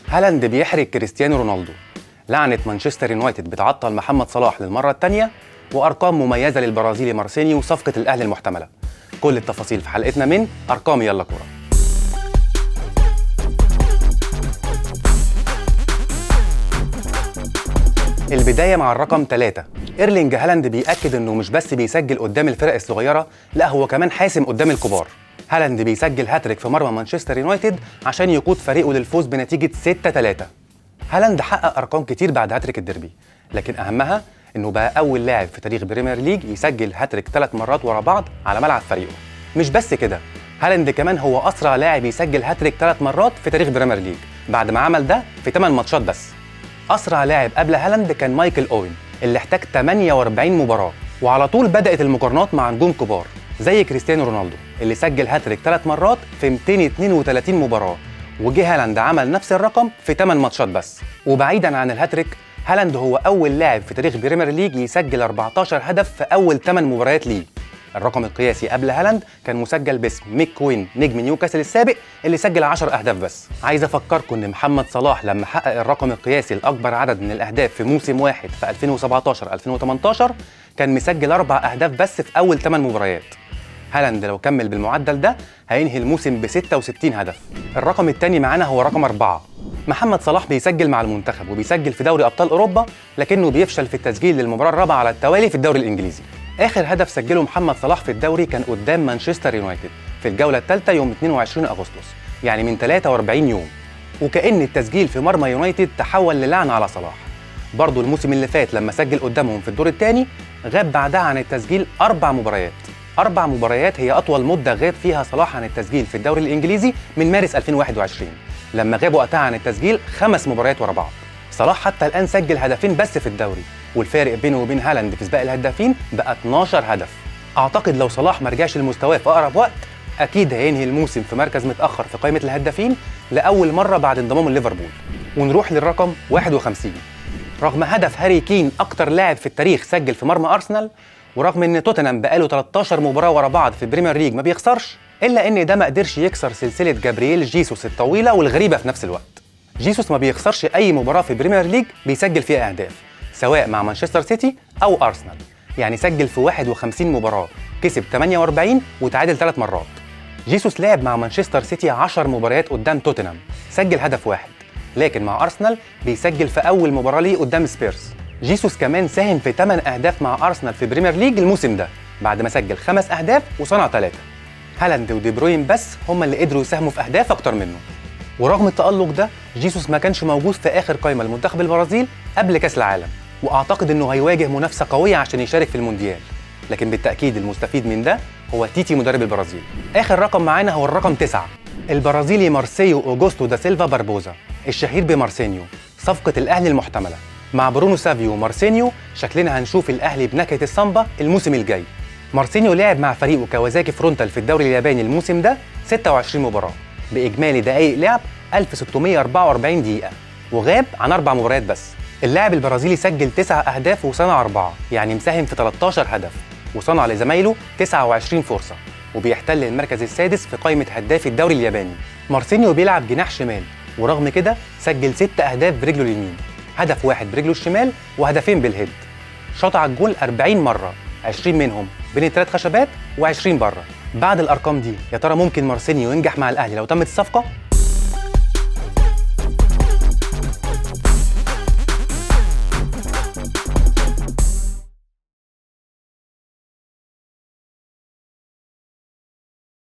هالاند بيحرج كريستيانو رونالدو لعنة مانشستر يونايتد بتعطل محمد صلاح للمرة الثانية وأرقام مميزة للبرازيلي مارسينيو وصفقة الأهلي المحتملة كل التفاصيل في حلقتنا من أرقام يلا كورة البداية مع الرقم ثلاثة إيرلينج هالاند بيأكد إنه مش بس بيسجل قدام الفرق الصغيرة لا هو كمان حاسم قدام الكبار هالاند بيسجل هاتريك في مرمى مانشستر يونايتد عشان يقود فريقه للفوز بنتيجة 6-3 هالاند حقق أرقام كتير بعد هاتريك الديربي لكن أهمها إنه بقى أول لاعب في تاريخ بريمير ليج يسجل هاتريك ثلاث مرات ورا بعض على ملعب فريقه مش بس كده هالاند كمان هو أسرع لاعب يسجل هاتريك ثلاث مرات في تاريخ بريمير ليج بعد ما عمل ده في 8 ماتشات بس اسرع لاعب قبل هالاند كان مايكل اوين اللي احتاج 48 مباراه وعلى طول بدات المقارنات مع نجوم كبار زي كريستيانو رونالدو اللي سجل هاتريك ثلاث مرات في 232 مباراه وجه هالاند عمل نفس الرقم في 8 ماتشات بس وبعيدا عن الهاتريك هالاند هو اول لاعب في تاريخ بريمير ليج يسجل 14 هدف في اول 8 مباريات ليه الرقم القياسي قبل هالاند كان مسجل باسم ميك كوين نجم نيوكاسل السابق اللي سجل 10 اهداف بس عايز افكركم ان محمد صلاح لما حقق الرقم القياسي لاكبر عدد من الاهداف في موسم واحد في 2017 2018 كان مسجل اربع اهداف بس في اول 8 مباريات هالاند لو كمل بالمعدل ده هينهي الموسم ب 66 هدف الرقم الثاني معانا هو رقم أربعة محمد صلاح بيسجل مع المنتخب وبيسجل في دوري ابطال اوروبا لكنه بيفشل في التسجيل للمباراه الرابعه على التوالي في الدوري الانجليزي اخر هدف سجله محمد صلاح في الدوري كان قدام مانشستر يونايتد في الجوله الثالثه يوم 22 اغسطس يعني من 43 يوم وكأن التسجيل في مرمى يونايتد تحول للعنة على صلاح برضه الموسم اللي فات لما سجل قدامهم في الدور الثاني غاب بعدها عن التسجيل أربع مباريات أربع مباريات هي أطول مدة غاب فيها صلاح عن التسجيل في الدوري الإنجليزي من مارس 2021 لما غاب وقتها عن التسجيل خمس مباريات ورا بعض صلاح حتى الآن سجل هدفين بس في الدوري والفارق بينه وبين هالاند في سباق الهدافين بقى 12 هدف أعتقد لو صلاح ما رجعش لمستواه في أقرب وقت أكيد هينهي الموسم في مركز متأخر في قائمة الهدافين لأول مرة بعد انضمامه لليفربول ونروح للرقم 51 رغم هدف هاري كين أكتر لاعب في التاريخ سجل في مرمى أرسنال ورغم ان توتنهام بقاله 13 مباراه ورا بعض في البريمير ليج ما بيخسرش الا ان ده ما قدرش يكسر سلسله جابرييل جيسوس الطويله والغريبه في نفس الوقت جيسوس ما بيخسرش اي مباراه في البريمير ليج بيسجل فيها اهداف سواء مع مانشستر سيتي او ارسنال يعني سجل في 51 مباراه كسب 48 وتعادل ثلاث مرات جيسوس لعب مع مانشستر سيتي 10 مباريات قدام توتنهام سجل هدف واحد لكن مع ارسنال بيسجل في اول مباراه ليه قدام سبيرز جيسوس كمان ساهم في 8 اهداف مع ارسنال في بريمير ليج الموسم ده بعد ما سجل خمس اهداف وصنع ثلاثه هالاند ودي بروين بس هم اللي قدروا يساهموا في اهداف اكتر منه ورغم التألق ده جيسوس ما كانش موجود في اخر قائمه لمنتخب البرازيل قبل كاس العالم واعتقد انه هيواجه منافسه قويه عشان يشارك في المونديال لكن بالتاكيد المستفيد من ده هو تيتي مدرب البرازيل اخر رقم معانا هو الرقم تسعة البرازيلي مارسيو اوجوستو دا سيلفا باربوزا الشهير بمارسينيو صفقه الاهلي المحتمله مع برونو سافيو ومارسينيو شكلنا هنشوف الاهلي بنكهه السامبا الموسم الجاي مارسينيو لعب مع فريقه كوازاكي فرونتال في الدوري الياباني الموسم ده 26 مباراه باجمالي دقائق لعب 1644 دقيقه وغاب عن اربع مباريات بس اللاعب البرازيلي سجل 9 اهداف وصنع اربعه يعني مساهم في 13 هدف وصنع لزمايله 29 فرصه وبيحتل المركز السادس في قائمه هداف الدوري الياباني مارسينيو بيلعب جناح شمال ورغم كده سجل 6 اهداف برجله اليمين هدف واحد برجله الشمال وهدفين بالهيد شاط على الجول 40 مره 20 منهم بين الثلاث خشبات و20 بره بعد الارقام دي يا ترى ممكن مارسينيو ينجح مع الاهلي لو تمت الصفقه